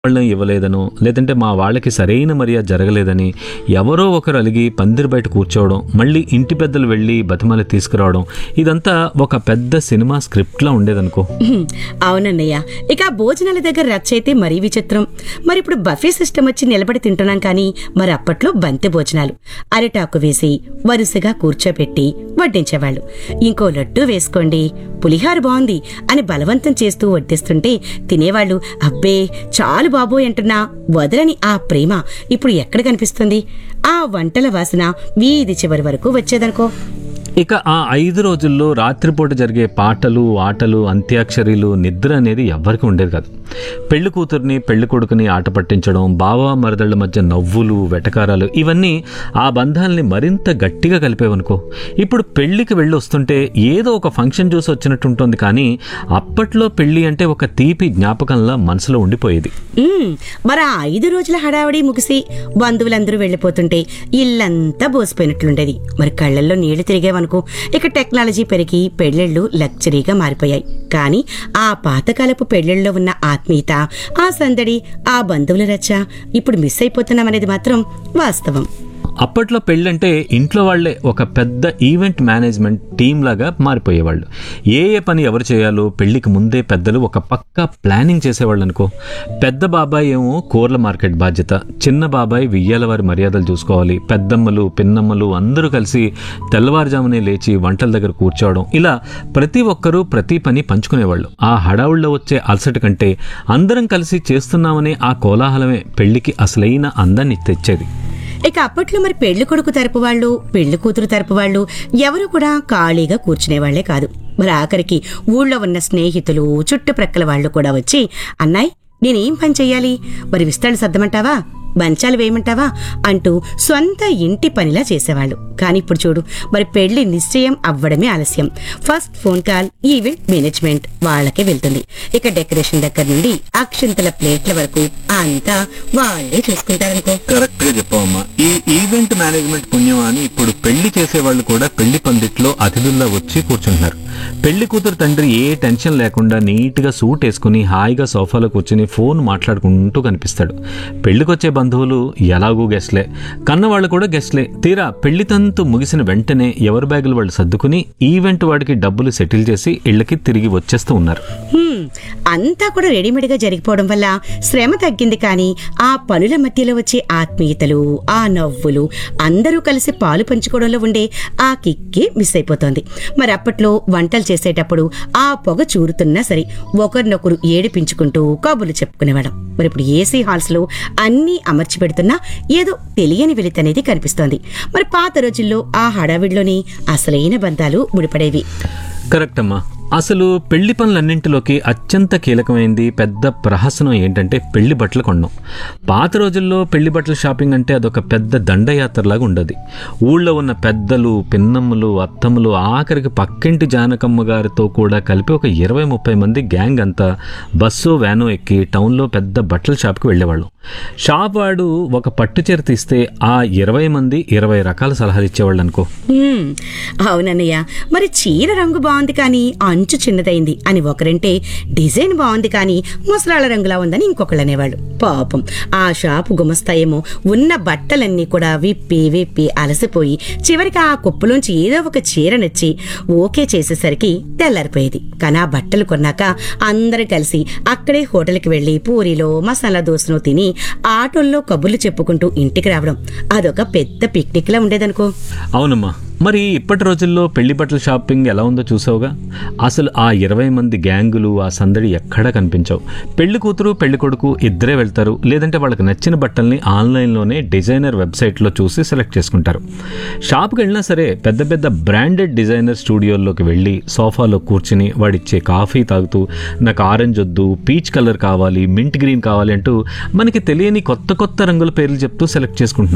వాళ్ళని ఇవ్వలేదనో లేదంటే మా వాళ్ళకి సరైన మర్యాద జరగలేదని ఎవరో ఒకరు అలిగి పందిరి బయట కూర్చోవడం మళ్ళీ ఇంటి పెద్దలు వెళ్ళి బతిమలు తీసుకురావడం ఇదంతా ఒక పెద్ద సినిమా స్క్రిప్ట్లా ఉండేదనుకో హ్మ్, అవునన్నయ్య ఇక ఆ భోజనాల దగ్గర రచ్చ అయితే మరీ విచిత్రం మరి ఇప్పుడు బఫే సిస్టమ్ వచ్చి నిలబడి తింటున్నాం కానీ మరి అప్పట్లో బంతి భోజనాలు అరిటాకు వేసి వరుసగా కూర్చోబెట్టి వడ్డించేవాళ్ళు ఇంకో లడ్డు వేసుకోండి పులిహార బాగుంది అని బలవంతం చేస్తూ వడ్డిస్తుంటే తినేవాళ్ళు అబ్బే చాలు బాబోయ్ అంటున్నా వదలని ఆ ప్రేమ ఇప్పుడు ఎక్కడ కనిపిస్తుంది ఆ వంటల వాసన వీధి చివరి వరకు వచ్చేదనుకో ఇక ఆ ఐదు రోజుల్లో రాత్రిపూట జరిగే పాటలు ఆటలు అంత్యాక్షరీలు నిద్ర అనేది ఎవ్వరికి ఉండేది కాదు పెళ్లి కూతుర్ని పెళ్లి కొడుకుని ఆట పట్టించడం బావ మరదళ్ళ మధ్య నవ్వులు వెటకారాలు ఇవన్నీ ఆ బంధాల్ని మరింత గట్టిగా కలిపేవనుకో ఇప్పుడు పెళ్లికి వెళ్ళి వస్తుంటే ఏదో ఒక ఫంక్షన్ చూసి వచ్చినట్టు ఉంటుంది కానీ అప్పట్లో పెళ్లి అంటే ఒక తీపి జ్ఞాపకంలా మనసులో ఉండిపోయేది ఉమ్, మరి ఆ ఐదు రోజుల హడావడి ముగిసి బంధువులందరూ వెళ్ళిపోతుంటే ఇల్లంతా బోసిపోయినట్లుండేది మరి కళ్ళల్లో నీళ్లు తిరిగేవనుకో ఇక టెక్నాలజీ పెరిగి పెళ్లిళ్ళు లగ్జరీగా మారిపోయాయి కానీ ఆ పాతకాలపు పెళ్లిళ్ళలో ఉన్న ఆత్మీయత ఆ సందడి ఆ బంధువుల రచ్చ ఇప్పుడు మిస్ అయిపోతున్నామనేది మాత్రం వాస్తవం అప్పట్లో పెళ్ళంటే ఇంట్లో వాళ్ళే ఒక పెద్ద ఈవెంట్ మేనేజ్మెంట్ టీం లాగా మారిపోయేవాళ్ళు ఏ ఏ పని ఎవరు చేయాలో పెళ్లికి ముందే పెద్దలు ఒక పక్క ప్లానింగ్ చేసేవాళ్ళు అనుకో పెద్ద బాబాయ్ ఏమో కూరల మార్కెట్ బాధ్యత చిన్న బాబాయ్ వియ్యాల వారి మర్యాదలు చూసుకోవాలి పెద్దమ్మలు పిన్నమ్మలు అందరూ కలిసి తెల్లవారుజామునే లేచి వంటల దగ్గర కూర్చోవడం ఇలా ప్రతి ఒక్కరూ ప్రతి పని పంచుకునేవాళ్ళు ఆ హడావుల్లో వచ్చే అలసట కంటే అందరం కలిసి చేస్తున్నామనే ఆ కోలాహలమే పెళ్లికి అసలైన అందాన్ని తెచ్చేది ఇక అప్పట్లో మరి పెళ్లి కొడుకు తరపు వాళ్ళు పెళ్లి కూతురు తరపు వాళ్ళు ఎవరు కూడా ఖాళీగా కూర్చునేవాళ్లే కాదు మరి ఆఖరికి ఊళ్ళో ఉన్న స్నేహితులు చుట్టుప్రక్కల వాళ్ళు కూడా వచ్చి అన్నాయ్ నేనేం పని చెయ్యాలి మరి విస్తరణ సర్దమంటావా మంచాలు వేయమంటావా అంటూ సొంత ఇంటి పనిలా చేసేవాళ్ళు కానీ ఇప్పుడు చూడు మరి పెళ్లి నిశ్చయం అవ్వడమే ఆలస్యం first phone call event management వాళ్ళకే వెళ్తుంది ఇక డెకరేషన్ దగ్గర నుండి అక్షింతల ప్లేట్ల వరకు అంతా వాళ్ళే చూసుకుంటారనుకో కరెక్ట్ గా చెప్పవమ్మా ఈ ఈవెంట్ మేనేజ్మెంట్ పుణ్యం అని ఇప్పుడు పెళ్లి చేసే వాళ్ళు కూడా పెళ్లి పందిట్లో అతిథుల్లా వచ్చి కూర్చుంటున్నారు పెళ్లి కూతురు తండ్రి ఏ టెన్షన్ లేకుండా నీట్ గా సూట్ వేసుకుని హాయిగా సోఫాలో కూర్చుని ఫోన్ మాట్లాడుకుంటూ కనిపిస్తాడు పెళ్లికొచ్చే బంధువులు ఎలాగూ గెస్ట్లే కన్నవాళ్ళు కూడా గెస్ట్లే తీరా పెళ్లి తంతు ముగిసిన వెంటనే ఎవరి బ్యాగులు వాళ్ళు సర్దుకుని ఈవెంట్ వాడికి డబ్బులు సెటిల్ చేసి ఇళ్ళకి తిరిగి వచ్చేస్తూ ఉన్నారు హ్మ్, అంతా కూడా రెడీమేడ్గా జరిగిపోవడం వల్ల శ్రమ తగ్గింది కానీ ఆ పనుల మధ్యలో వచ్చే ఆత్మీయతలు ఆ నవ్వులు అందరూ కలిసి పాలు పంచుకోవడంలో ఉండే ఆ కిక్కే మిస్ అయిపోతోంది మరి అప్పట్లో వంటలు చేసేటప్పుడు ఆ పొగ చూరుతున్నా సరే ఒకరినొకరు ఏడిపించుకుంటూ కబుర్లు చెప్పుకునేవాళ్ళం మరి ఇప్పుడు ఏసీ హాల్స్ లో అన్నీ అమర్చి పెడుతున్నా ఏదో తెలియని వెలితనేది కనిపిస్తోంది మరి పాత రోజుల్లో ఆ హడావిడిలోని అసలైన బంధాలు ముడిపడేవి కరెక్ట్ అమ్మా అసలు పెళ్లి పనులన్నింటిలోకి అత్యంత కీలకమైంది పెద్ద ప్రహసనం ఏంటంటే పెళ్లి బట్టలు కొనడం పాత రోజుల్లో పెళ్లి బట్టల షాపింగ్ అంటే అదొక పెద్ద దండయాత్రలాగా ఉండదు ఊళ్ళో ఉన్న పెద్దలు పిన్నమ్మలు అత్తమ్మలు ఆఖరికి పక్కింటి జానకమ్మ గారితో కూడా కలిపి ఒక ఇరవై ముప్పై మంది గ్యాంగ్ అంతా బస్సు వ్యాను ఎక్కి టౌన్లో పెద్ద బట్టల షాప్కి వెళ్ళేవాళ్ళం షాప్ వాడు ఒక పట్టు చీర తీస్తే ఆ ఇరవై మంది ఇరవై రకాల సలహాలు ఇచ్చేవాళ్ళు అనుకో హ్మ్, అవునన్నయ్య మరి చీర రంగు బాగుంది కానీ అంచు చిన్నదైంది అని ఒకరంటే డిజైన్ బాగుంది కానీ ముసలాళ్ళ రంగులా ఉందని ఇంకొకళ్ళు అనేవాళ్ళు పాపం ఆ షాపు గుమస్తాయేమో ఉన్న బట్టలన్నీ కూడా విప్పి విప్పి అలసిపోయి చివరికి ఆ కుప్పలోంచి ఏదో ఒక చీర నచ్చి ఓకే చేసేసరికి తెల్లారిపోయేది కానీ ఆ బట్టలు కొన్నాక అందరం కలిసి అక్కడే హోటల్కి వెళ్లి పూరిలో మసాలా దోశను తిని ఆటోల్లో కబుర్లు చెప్పుకుంటూ ఇంటికి రావడం అదొక పెద్ద పిక్నిక్ లా ఉండేదనుకో అవునమ్మా మరి ఇప్పటి రోజుల్లో పెళ్లి బట్టల షాపింగ్ ఎలా ఉందో చూసావుగా అసలు ఆ ఇరవై మంది గ్యాంగులు ఆ సందడి ఎక్కడా కనిపించవు పెళ్లి కూతురు పెళ్లి కొడుకు ఇద్దరే వెళ్తారు లేదంటే వాళ్ళకి నచ్చిన బట్టల్ని ఆన్లైన్లోనే డిజైనర్ వెబ్సైట్లో చూసి సెలెక్ట్ చేసుకుంటారు షాప్కి వెళ్ళినా సరే పెద్ద పెద్ద బ్రాండెడ్ డిజైనర్ స్టూడియోల్లోకి వెళ్ళి సోఫాలో కూర్చుని వాడిచ్చే కాఫీ తాగుతూ నాకు ఆరెంజ్ వద్దు పీచ్ కలర్ కావాలి మింట్ గ్రీన్ కావాలి అంటూ మనకి తెలియని కొత్త కొత్త రంగుల పేర్లు చెప్తూ సెలెక్ట్ చేసుకుంటున్నారు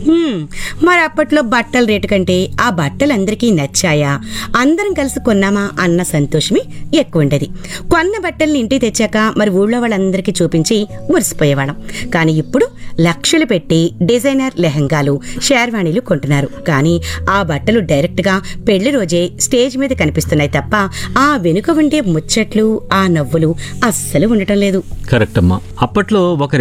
హ్మ్, మరి అప్పట్లో బట్టల రేటు కంటే ఆ బట్టలు అందరికీ నచ్చాయా అందరం కలిసి కొన్నామా అన్న సంతోషమే ఎక్కువ ఉండేది కొన్న బట్టల్ని ఇంటికి తెచ్చాక మరి ఊళ్ళో వాళ్ళందరికీ చూపించి మురిసిపోయేవాళ్ళం కానీ ఇప్పుడు లక్షలు పెట్టి డిజైనర్ లెహంగాలు షేర్వాణీలు కొంటున్నారు కానీ ఆ బట్టలు డైరెక్ట్ గా పెళ్లి రోజే స్టేజ్ మీద కనిపిస్తున్నాయి తప్ప ఆ వెనుక ఉండే ముచ్చట్లు ఆ నవ్వులు అస్సలు ఉండటం లేదు కరెక్ట్ అమ్మా అప్పట్లో ఒక